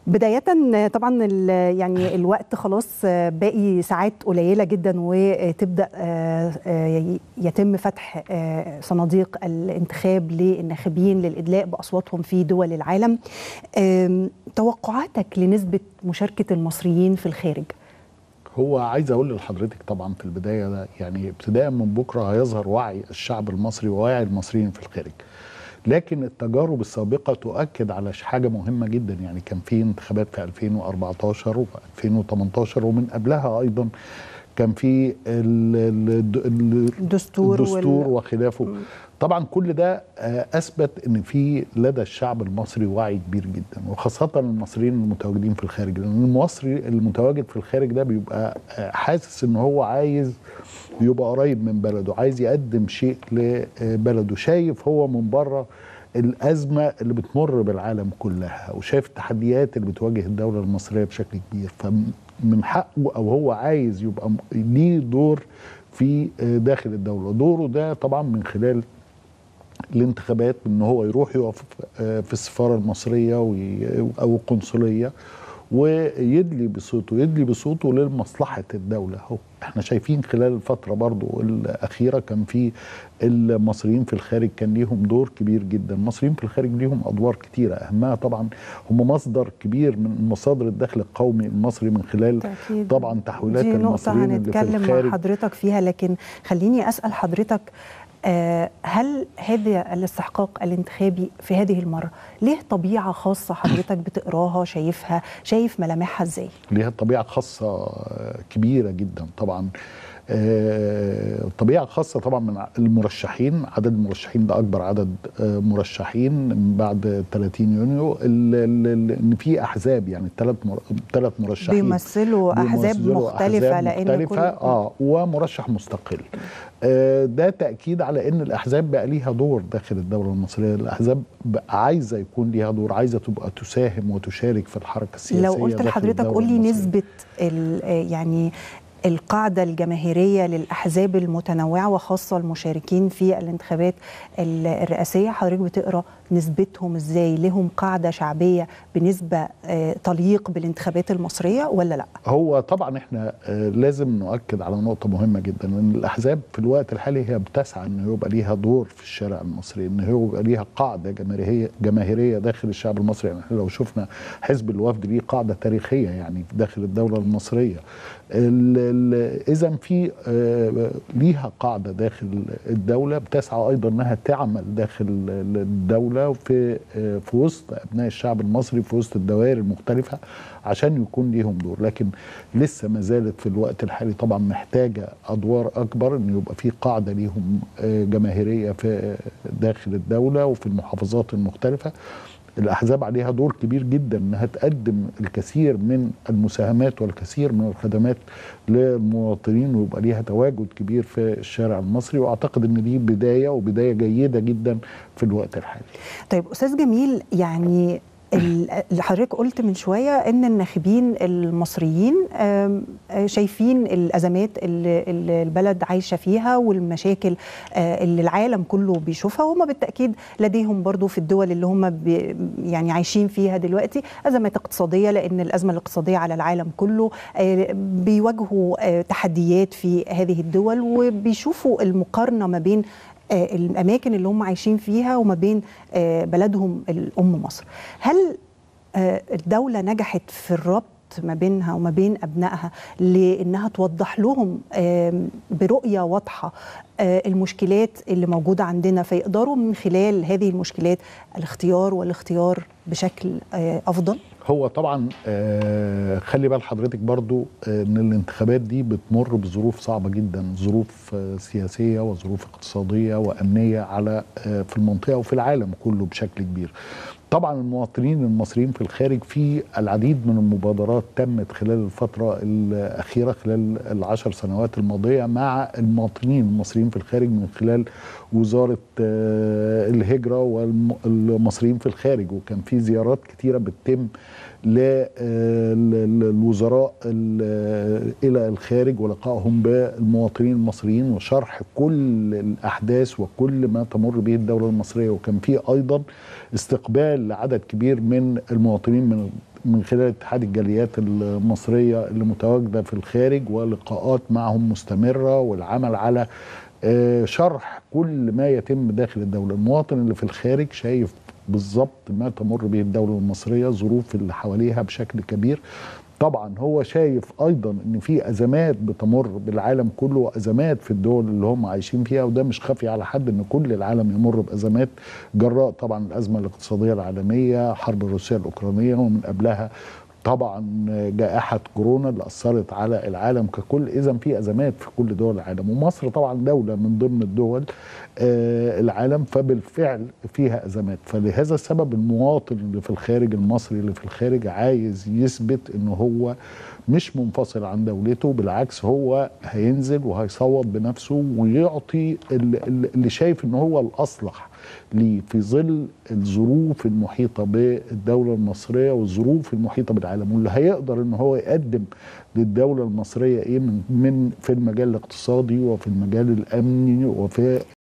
بداية طبعا يعني الوقت خلاص باقي ساعات قليلة جدا وتبدأ يتم فتح صناديق الانتخاب للناخبين للإدلاء بأصواتهم في دول العالم توقعاتك لنسبة مشاركة المصريين في الخارج هو عايز اقول لحضرتك طبعا في البدايه ده يعني ابتداء من بكره هيظهر وعي الشعب المصري ووعي المصريين في الخارج لكن التجارب السابقة تؤكد على حاجة مهمة جدا يعني كان في انتخابات في 2014 و 2018 ومن قبلها أيضا كان في الدستور, الدستور وال... وخلافه طبعا كل ده اثبت ان في لدى الشعب المصري وعي كبير جدا وخاصه المصريين المتواجدين في الخارج لان المصري المتواجد في الخارج ده بيبقى حاسس ان هو عايز يبقى قريب من بلده عايز يقدم شيء لبلده شايف هو من بره الازمه اللي بتمر بالعالم كلها وشايف التحديات اللي بتواجه الدوله المصريه بشكل كبير فمن حقه او هو عايز يبقى ليه دور في داخل الدوله دوره ده طبعا من خلال الانتخابات ان هو يروح يقف في السفاره المصريه او القنصليه ويدلي بصوته يدلي بصوته لمصلحه الدوله هو احنا شايفين خلال الفتره برضو الاخيره كان في المصريين في الخارج كان ليهم دور كبير جدا المصريين في الخارج ليهم ادوار كتيره اهمها طبعا هم مصدر كبير من مصادر الدخل القومي المصري من خلال تأكيد. طبعا تحويلات دي المصريين اللي في الخارج مع حضرتك فيها لكن خليني اسال حضرتك هل هذا الاستحقاق الانتخابي في هذه المرة ليه طبيعة خاصة حضرتك بتقراها شايفها شايف ملامحها ازاي؟ ليها طبيعة خاصة كبيرة جدا طبعا طبيعة خاصة طبعا من المرشحين عدد المرشحين ده أكبر عدد مرشحين بعد 30 يونيو إن في أحزاب يعني ثلاث ثلاث مرشحين بيمثلوا أحزاب مختلفة أحزاب لأن مختلفة كل آه ومرشح مستقل ده تأكيد على أن الأحزاب بقى ليها دور داخل الدولة المصرية الأحزاب بقى عايزة يكون ليها دور عايزة تبقى تساهم وتشارك في الحركة السياسية لو قلت لحضرتك قول لي نسبة يعني القاعدة الجماهيرية للأحزاب المتنوعة وخاصة المشاركين في الانتخابات الرئاسية حضرتك بتقرأ نسبتهم ازاي لهم قاعدة شعبية بنسبة تليق بالانتخابات المصرية ولا لا هو طبعا احنا لازم نؤكد على نقطة مهمة جدا ان الأحزاب في الوقت الحالي هي بتسعى ان يبقى ليها دور في الشارع المصري ان هو يبقى ليها قاعدة جماهيرية جماهيرية داخل الشعب المصري يعني لو شفنا حزب الوفد ليه قاعدة تاريخية يعني داخل الدولة المصرية اذا في ليها قاعده داخل الدوله بتسعى ايضا انها تعمل داخل الدوله في في وسط ابناء الشعب المصري في وسط الدوائر المختلفه عشان يكون ليهم دور لكن لسه ما زالت في الوقت الحالي طبعا محتاجه ادوار اكبر ان يبقى في قاعده ليهم جماهيريه في داخل الدوله وفي المحافظات المختلفه الاحزاب عليها دور كبير جدا انها تقدم الكثير من المساهمات والكثير من الخدمات للمواطنين ويبقى ليها تواجد كبير في الشارع المصري واعتقد ان دي بدايه وبدايه جيده جدا في الوقت الحالي. طيب استاذ جميل يعني اللي حضرتك قلت من شويه ان الناخبين المصريين شايفين الازمات اللي البلد عايشه فيها والمشاكل اللي العالم كله بيشوفها وهم بالتاكيد لديهم برضو في الدول اللي هم يعني عايشين فيها دلوقتي ازمات اقتصاديه لان الازمه الاقتصاديه على العالم كله بيواجهوا تحديات في هذه الدول وبيشوفوا المقارنه ما بين الاماكن اللي هم عايشين فيها وما بين بلدهم الام مصر هل الدوله نجحت في الربط ما بينها وما بين ابنائها لانها توضح لهم برؤيه واضحه المشكلات اللي موجوده عندنا فيقدروا من خلال هذه المشكلات الاختيار والاختيار بشكل افضل هو طبعا آه خلي بال حضرتك برضو آه ان الانتخابات دي بتمر بظروف صعبه جدا ظروف آه سياسيه وظروف اقتصاديه وامنيه على في المنطقه وفي العالم كله بشكل كبير طبعا المواطنين المصريين في الخارج في العديد من المبادرات تمت خلال الفترة الأخيرة خلال العشر سنوات الماضية مع المواطنين المصريين في الخارج من خلال وزارة الهجرة والمصريين في الخارج وكان في زيارات كتيرة بتتم للوزراء الى الخارج ولقائهم بالمواطنين المصريين وشرح كل الاحداث وكل ما تمر به الدوله المصريه وكان في ايضا استقبال لعدد كبير من المواطنين من من خلال اتحاد الجاليات المصريه اللي متواجده في الخارج ولقاءات معهم مستمره والعمل على آه، شرح كل ما يتم داخل الدوله المواطن اللي في الخارج شايف بالظبط ما تمر به الدوله المصريه ظروف اللي حواليها بشكل كبير طبعا هو شايف ايضا ان في ازمات بتمر بالعالم كله وازمات في الدول اللي هم عايشين فيها وده مش خافي على حد ان كل العالم يمر بازمات جراء طبعا الازمه الاقتصاديه العالميه حرب روسيا الاوكرانيه ومن قبلها طبعا جائحة كورونا اللي أثرت على العالم ككل إذا في أزمات في كل دول العالم ومصر طبعا دولة من ضمن الدول آه العالم فبالفعل فيها أزمات فلهذا السبب المواطن اللي في الخارج المصري اللي في الخارج عايز يثبت إن هو مش منفصل عن دولته بالعكس هو هينزل وهيصوت بنفسه ويعطي اللي شايف إن هو الأصلح ليه في ظل الظروف المحيطة بالدولة المصرية والظروف المحيطة بالعالم واللي هيقدر ان هو يقدم للدولة المصرية ايه من, من في المجال الاقتصادي وفي المجال الامني وفي